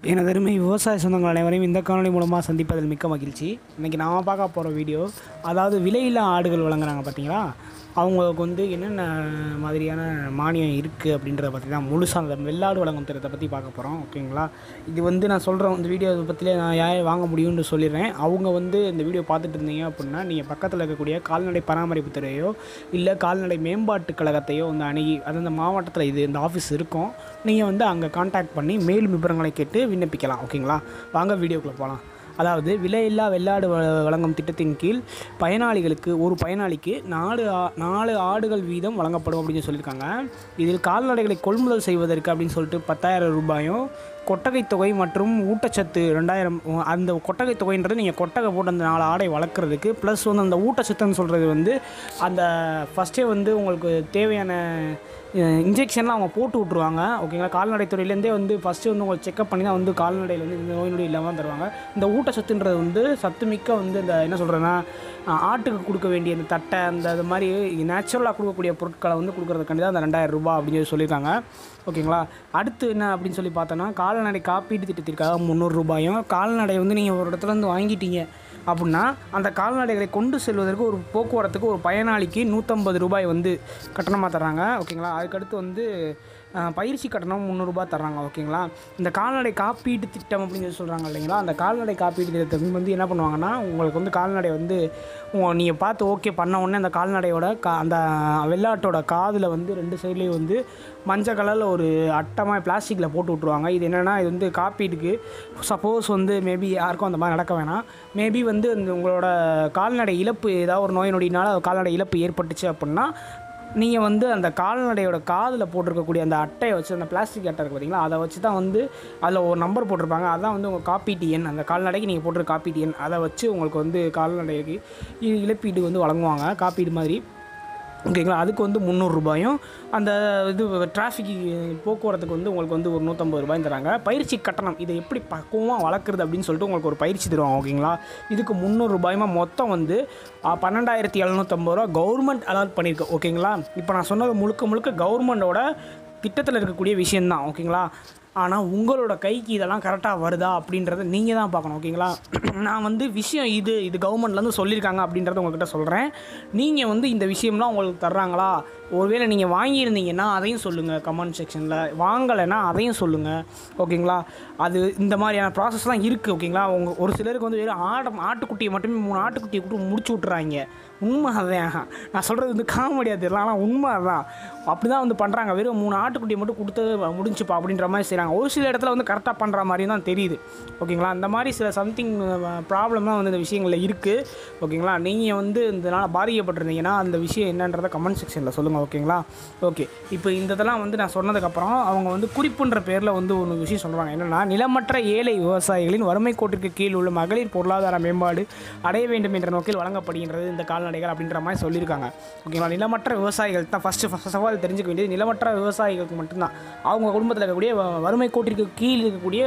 எனதருமை விவசாய சொந்தங்கள் அனைவரையும் இந்த காணொளி மூலமாக சந்திப்பதில் மிக்க மகிழ்ச்சி இன்றைக்கி நாம் பார்க்க போகிற வீடியோ அதாவது விலையில்லா ஆடுகள் வழங்குறாங்க பார்த்தீங்களா அவங்களுக்கு வந்து என்னென்ன மாதிரியான மானியம் இருக்குது அப்படின்றத பற்றி தான் முழுசாக அந்த வெள்ளாடு வழங்கும் திட்டத்தை பற்றி பார்க்க போகிறோம் ஓகேங்களா இது வந்து நான் சொல்கிறேன் இந்த வீடியோ பற்றிலே நான் யார் வாங்க முடியும்னு சொல்லிடுறேன் அவங்க வந்து இந்த வீடியோ பார்த்துட்டு இருந்தீங்க அப்படின்னா நீங்கள் பக்கத்தில் இருக்கக்கூடிய கால்நடை பராமரிப்பு துறையோ இல்லை கால்நடை மேம்பாட்டு கழகத்தையோ வந்து அணுகி அது அந்த மாவட்டத்தில் இது இந்த ஆஃபீஸ் இருக்கும் நீங்கள் வந்து அங்கே காண்டாக்ட் பண்ணி மேலும் விவரங்களை கேட்டு விண்ணப்பிக்கலாம் ஓகேங்களா வாங்க வீடியோக்குள்ளே போகலாம் அதாவது விலையில்லா வெள்ளாடு வ- வழங்கும் திட்டத்தின் கீழ் பயனாளிகளுக்கு ஒரு பயனாளிக்கு நாலு ஆ- நாலு ஆடுகள் வீதம் வழங்கப்படும் அப்படின்னு சொல்லியிருக்காங்க இதில் கால்நடைகளை கொள்முதல் செய்வதற்கு அப்படின்னு சொல்லிட்டு பத்தாயிரம் ரூபாயும் கொட்டகை தொகை மற்றும் ஊட்டச்சத்து ரெண்டாயிரம் அந்த கொட்டகை தொகைன்றது நீங்கள் கொட்டகை போட்டு அந்த நாலு ஆடை வளர்க்குறதுக்கு ப்ளஸ் வந்து அந்த ஊட்டச்சத்துன்னு சொல்கிறது வந்து அந்த ஃபஸ்ட்டே வந்து உங்களுக்கு தேவையான இன்ஜெக்ஷன்லாம் அவங்க போட்டு விட்ருவாங்க ஓகேங்களா கால்நடை துறையிலேருந்தே வந்து ஃபஸ்ட்டு வந்து உங்களுக்கு செக்அப் பண்ணி தான் வந்து கால்நடையில் வந்து இந்த நோய் நொடி இல்லாமல் தருவாங்க இந்த ஊட்டச்சத்துன்றது வந்து சத்துமிக்க வந்து இந்த என்ன சொல்கிறேன்னா ஆட்டுக்கு கொடுக்க வேண்டிய இந்த தட்டை அந்த இது மாதிரி நேச்சுரலாக கொடுக்கக்கூடிய பொருட்களை வந்து கொடுக்குறதுக்காண்டி தான் அந்த ரெண்டாயிரம் ரூபாய் அப்படின்னு சொல்லி சொல்லியிருக்காங்க ஓகேங்களா அடுத்து என்ன அப்படின்னு சொல்லி பார்த்தோன்னா கால்நடை காப்பீடு திட்டத்திற்காக முந்நூறு ரூபாயும் கால்நடை வந்து நீங்கள் ஒரு இடத்துல இருந்து வாங்கிட்டீங்க அப்படின்னா அந்த கால்நடைகளை கொண்டு செல்வதற்கு ஒரு போக்குவரத்துக்கு ஒரு பயனாளிக்கு நூற்றம்பது ரூபாய் வந்து கட்டணமாக தர்றாங்க ஓகேங்களா அதுக்கடுத்து வந்து அஹ், பயிற்சி கட்டணம் முந்நூறுரூபா தர்றாங்க ஓகேங்களா இந்த கால்நடை காப்பீடு திட்டம் அப்படின்னு சொல்லி சொல்கிறாங்க இல்லைங்களா அந்த கால்நடை காப்பீடு திட்டத்தை வந்து என்ன பண்ணுவாங்கன்னா உங்களுக்கு வந்து கால்நடை வந்து நீங்கள் பார்த்து ஓகே பண்ண உடனே அந்த கால்நடையோட கா அந்த வெள்ளாட்டோட காதில் வந்து ரெண்டு சைட்லேயும் வந்து மஞ்சள் கலரில் ஒரு அட்டமாக பிளாஸ்டிக்கில் போட்டு விட்ருவாங்க இது என்னென்னா இது வந்து காப்பீடுக்கு சப்போஸ் வந்து மேபி யாருக்கும் அந்த மாதிரி நடக்க வேணாம் மேபி வந்து இந்த உங்களோட கால்நடை இழப்பு ஏதாவது ஒரு நோய் நொடினால கால்நடை இழப்பு ஏற்பட்டுச்சு அப்படின்னா நீங்கள் வந்து அந்த கால்நடையோட காதில் போட்டிருக்கக்கூடிய அந்த அட்டையை வச்சு அந்த பிளாஸ்டிக் அட்டை இருக்குது பார்த்தீங்களா அதை வச்சு தான் வந்து அதில் ஒரு நம்பர் போட்டிருப்பாங்க அதான் வந்து உங்கள் காப்பீட்டு எண் அந்த கால்நடைக்கு நீங்கள் போட்டிருக்க காப்பீட்டு எண் அதை வச்சு உங்களுக்கு வந்து கால்நடைக்கு இ- இழப்பீடு வந்து வழங்குவாங்க காப்பீடு மாதிரி ஓகேங்களா அதுக்கு வந்து முந்நூறுரூபாயும் அந்த இது டிராஃபிக் போக்குவரத்துக்கு வந்து உங்களுக்கு வந்து ஒரு நூற்றம்பது ரூபாயும் தராங்க பயிற்சி கட்டணம் இதை எப்படி பக்குவமாக வளர்க்குறது அப்படின்னு சொல்லிட்டு உங்களுக்கு ஒரு பயிற்சி தருவாங்க ஓகேங்களா இதுக்கு முந்நூறுரூபாயுமா மொத்தம் வந்து ஆ, பன்னெண்டாயிரத்தி எழுநூற்றம்பது ரூபா கவர்மெண்ட் அலாட் பண்ணியிருக்கு ஓகேங்களா இப்போ நான் சொன்னது முழுக்க முழுக்க கவர்மெண்டோட திட்டத்தில் இருக்கக்கூடிய விஷயந்தான் ஓகேங்களா ஆனால் உங்களோட கைக்கு இதெல்லாம் கரெக்டாக வருதா அப்படின்றத நீங்கள் தான் பார்க்கணும் ஓகேங்களா நான் வந்து விஷயம் இது இது கவர்மெண்ட்லேருந்து சொல்லியிருக்காங்க அப்படின்றத உங்கள்கிட்ட சொல்கிறேன் நீங்கள் வந்து இந்த விஷயம்லாம் உங்களுக்கு தர்றாங்களா ஒருவேளை நீங்கள் வாங்கியிருந்தீங்கன்னா அதையும் சொல்லுங்கள் கமெண்ட் செக்ஷனில் வாங்கலைன்னா அதையும் சொல்லுங்கள் ஓகேங்களா அது இந்த மாதிரியான ப்ராசஸ்லாம் இருக்குது ஓகேங்களா உங்கள் ஒரு சிலருக்கு வந்து வெறும் ஆடு ஆட்டுக்குட்டியை மட்டுமே மூணு ஆட்டுக்குட்டியை கொடுத்து முடிச்சு விட்றாங்க உண்மை அதான் நான் சொல்கிறது வந்து காமெடியாக தெரியல ஆனால் உண்மை அதான் அப்படி தான் வந்து பண்ணுறாங்க வெறும் மூணு ஆட்டுக்குட்டியை மட்டும் கொடுத்து முடிஞ்சுப்பா அப்படின்ற மாதிரி செய்கிறாங்க ஒரு சில இடத்துல வந்து கரெக்டாக பண்ணுற மாதிரி தான் தெரியுது ஓகேங்களா அந்த மாதிரி சில சம்திங் ப்ராப்ளம்லாம் வந்து இந்த விஷயங்களில் இருக்குது ஓகேங்களா நீங்கள் வந்து இதனால் பாதிக்கப்பட்டிருந்தீங்கன்னா அந்த விஷயம் என்னன்றதை கமெண்ட் செக்ஷனில் சொல்லுங்கள் ஓகேங்களா ஓகே இப்போ இந்த இதெல்லாம் வந்து நான் சொன்னதுக்கப்புறம் அவங்க வந்து குறிப்புன்ற பேரில் வந்து ஒரு விஷயம் சொல்கிறாங்க என்னென்னா நிலமற்ற ஏழை விவசாயிகளின் வறுமை கோட்டிற்கு கீழ் உள்ள மகளிர் பொருளாதார மேம்பாடு அடைய வேண்டும் என்ற நோக்கில் வழங்கப்படுகின்றது இந்த கால்நடைகள் அப்படின்ற மாதிரி சொல்லியிருக்காங்க ஓகேங்களா நிலமற்ற விவசாயிகள் தான் ஃபஸ்ட்டு ஃபர்ஸ்ட் ஆஃப் ஆல் தெரிஞ்சுக்க வேண்டியது நிலமற்ற விவசாயிகளுக்கு மட்டும்தான் அவங்க குடும்பத்தில் இருக்கக்கூடிய வ- வறுமை கோட்டிற்கு கீழ் இருக்கக்கூடிய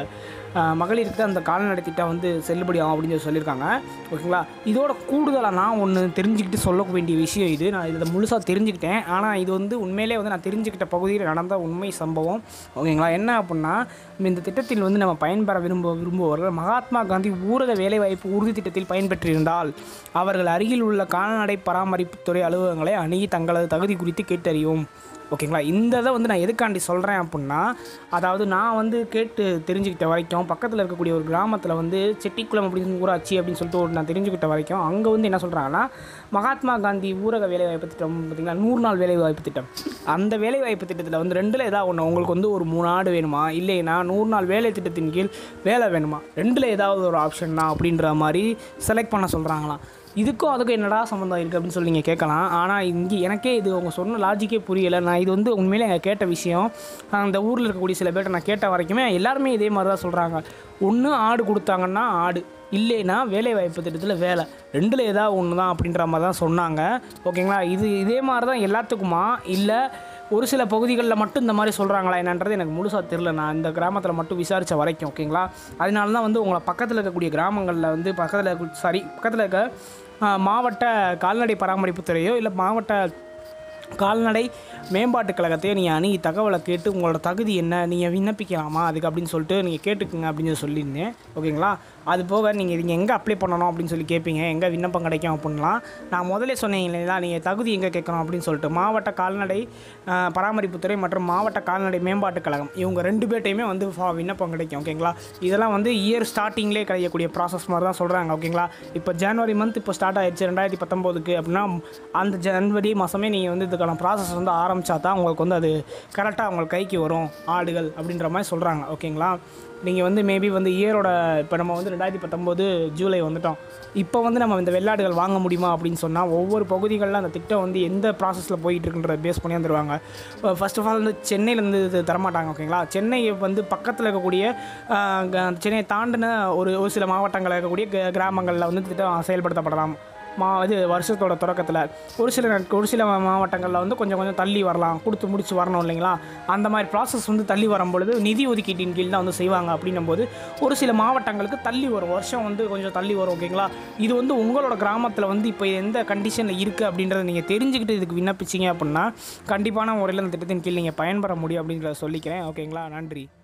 அஹ், மகளிருக்கு தான் அந்த கால்நடை திட்டம் வந்து செல்லுபடியாகும் அப்படின்னு சொல்லி சொல்லியிருக்காங்க ஓகேங்களா இதோட கூடுதலாக நான் ஒன்று தெரிஞ்சுக்கிட்டு சொல்ல வேண்டிய விஷயம் இது நான் இதை முழுசாக தெரிஞ்சுக்கிட்டேன் ஆனால் இது வந்து உண்மையிலே வந்து நான் தெரிஞ்சுக்கிட்ட பகுதியில் நடந்த உண்மை சம்பவம் ஓகேங்களா என்ன அப்படின்னா இந்த திட்டத்தில் வந்து நம்ம பயன்பெற விரும்ப விரும்புபவர்கள் மகாத்மா காந்தி ஊரக வேலைவாய்ப்பு உறுதி திட்டத்தில் பயன்பெற்றிருந்தால் அவர்கள் அருகில் உள்ள கால்நடை பராமரிப்புத்துறை அலுவலகங்களை அணுகி தங்களது தகுதி குறித்து கேட்டறியும் ஓகேங்களா இந்த இதை வந்து நான் எதுக்காண்டி சொல்கிறேன் அப்படின்னா அதாவது நான் வந்து கேட்டு தெரிஞ்சுக்கிட்ட வரைக்கும் பக்கத்தில் இருக்கக்கூடிய ஒரு கிராமத்தில் வந்து செட்டிக்குளம் அப்படின்னு ஊராட்சி அப்படின்னு சொல்லிட்டு ஒரு நான் தெரிஞ்சுக்கிட்ட வரைக்கும் அங்கே வந்து என்ன சொல்கிறாங்கன்னா மகாத்மா காந்தி ஊரக வேலைவாய்ப்பு திட்டம் பார்த்திங்களா நூறு நாள் வேலைவாய்ப்பு திட்டம் அந்த வேலைவாய்ப்பு திட்டத்தில் வந்து ரெண்டில் ஏதாவது ஒன்று உங்களுக்கு வந்து ஒரு மூணு ஆடு வேணுமா இல்லைன்னா நூறு நாள் வேலை திட்டத்தின் கீழ் வேலை வேணுமா ரெண்டில் ஏதாவது ஒரு ஆப்ஷன் தான் அப்படின்ற மாதிரி செலக்ட் பண்ண சொல்கிறாங்களாம் இதுக்கும் அதுக்கும் என்னடா சம்மந்தம் இருக்குது அப்படின்னு சொல்லி நீங்கள் கேட்கலாம் ஆனால் இங்கே எனக்கே இது அவங்க சொன்ன லாஜிக்கே புரியலை நான் இது வந்து உண்மையிலே எங்கள் கேட்ட விஷயம் அந்த ஊரில் இருக்கக்கூடிய சில பேர்ட்ட நான் கேட்ட வரைக்குமே எல்லாருமே இதே மாதிரி தான் சொல்கிறாங்க ஒன்று ஆடு கொடுத்தாங்கன்னா ஆடு இல்லைன்னா வேலை வாய்ப்பு திட்டத்தில் வேலை ரெண்டில் ஏதாவது ஒன்று தான் அப்படின்ற மாதிரி தான் சொன்னாங்க ஓகேங்களா இது இதே மாதிரி தான் எல்லாத்துக்குமா இல்லை ஒரு சில பகுதிகளில் மட்டும் இந்த மாதிரி சொல்கிறாங்களா என்னன்றது எனக்கு முழுசாக தெரில நான் இந்த கிராமத்தில் மட்டும் விசாரித்த வரைக்கும் ஓகேங்களா அதனால தான் வந்து உங்களை பக்கத்தில் இருக்கக்கூடிய கிராமங்களில் வந்து பக்கத்தில் இருக்க சாரி பக்கத்தில் இருக்க ஆ, மாவட்ட கால்நடை பராமரிப்புத்துறையோ இல்லை மாவட்ட கால்நடை மேம்பாட்டுக் கழகத்தையே நீங்கள் அணுகி தகவலை கேட்டு உங்களோட தகுதி என்ன நீங்கள் விண்ணப்பிக்கலாமா அதுக்கு அப்படின்னு சொல்லிட்டு நீங்கள் கேட்டுக்குங்க அப்படின்னு சொல்லி சொல்லியிருந்தேன் ஓகேங்களா அது போக நீங்கள் நீங்கள் எங்கே அப்ளை பண்ணணும் அப்படின்னு சொல்லி கேட்பீங்க எங்கே விண்ணப்பம் கிடைக்கும் அப்படின்லாம் நான் முதல்ல சொன்னேன் இல்லைங்களா நீங்கள் தகுதி எங்கே கேட்கணும் அப்படின்னு சொல்லிட்டு மாவட்ட கால்நடை ஆஹ், பராமரிப்புத்துறை மற்றும் மாவட்ட கால்நடை மேம்பாட்டுக் கழகம் இவங்க ரெண்டு பேர்ட்டையுமே வந்து ஃபா- விண்ணப்பம் கிடைக்கும் ஓகேங்களா இதெல்லாம் வந்து இயர் ஸ்டார்டிங்லேயே கிடைக்கக்கூடிய ப்ராசஸ் மாதிரி தான் சொல்கிறாங்க ஓகேங்களா இப்போ ஜனவரி மந்த் இப்போ ஸ்டார்ட் ஆயிடுச்சு ரெண்டாயிரத்தி பத்தொம்போதுக்கு அப்படின்னா அந்த ஜனவரி மாதமே நீங்கள் வந்து இதுக்கான ப்ராசஸ் வந்து ஆரம்பித்தா தான் உங்களுக்கு வந்து அது கரெக்டாக உங்களுக்கு கைக்கு வரும் ஆடுகள் அப்படின்ற மாதிரி சொல்கிறாங்க ஓகேங்களா நீங்கள் வந்து மேபி வந்து இயரோட இப்போ நம்ம வந்து ரெண்டாயிரத்தி பத்தொம்போது ஜூலை வந்துட்டோம் இப்போ வந்து நம்ம இந்த வெள்ளாடுகள் வாங்க முடியுமா அப்படின்னு சொன்னால் ஒவ்வொரு பகுதிகளில் அந்த திட்டம் வந்து எந்த ப்ராசஸில் போயிட்டு இருக்குன்றத பேஸ் பண்ணி வந்துருவாங்க ஃபர்ஸ்ட் ஆஃப் ஆல் வந்து சென்னையிலேருந்து இது தரமாட்டாங்க ஓகேங்களா சென்னை வந்து பக்கத்தில் இருக்கக்கூடிய ஆஹ், க- சென்னையை தாண்டின ஒரு ஒரு சில மாவட்டங்களில் இருக்கக்கூடிய க- கிராமங்களில் வந்து திட்டம் செயல்படுத்தப்படலாம் மா இது வருஷத்தோட தொடக்கத்தில் ஒரு சில நாட்கள் ஒரு சில மா- மாவட்டங்களில் வந்து கொஞ்சம் கொஞ்சம் தள்ளி வரலாம் கொடுத்து முடிச்சு வரணும் இல்லைங்களா அந்த மாதிரி ப்ராசஸ் வந்து தள்ளி வரும்பொழுது நிதி ஒதுக்கீட்டின் கீழ் தான் வந்து செய்வாங்க அப்படின்னும் போது ஒரு சில மாவட்டங்களுக்கு தள்ளி வரும் வருஷம் வந்து கொஞ்சம் தள்ளி வரும் ஓகேங்களா இது வந்து உங்களோட கிராமத்தில் வந்து இப்போ எந்த கண்டிஷனில் இருக்குது அப்படின்றத நீங்கள் தெரிஞ்சுக்கிட்டு இதுக்கு விண்ணப்பிச்சீங்க அப்படின்னா கண்டிப்பான முறையில் இந்த திட்டத்தின் கீழ் நீங்கள் பயன்பெற முடியும் அப்படின்றத சொல்லிக்கிறேன் ஓகேங்களா நன்றி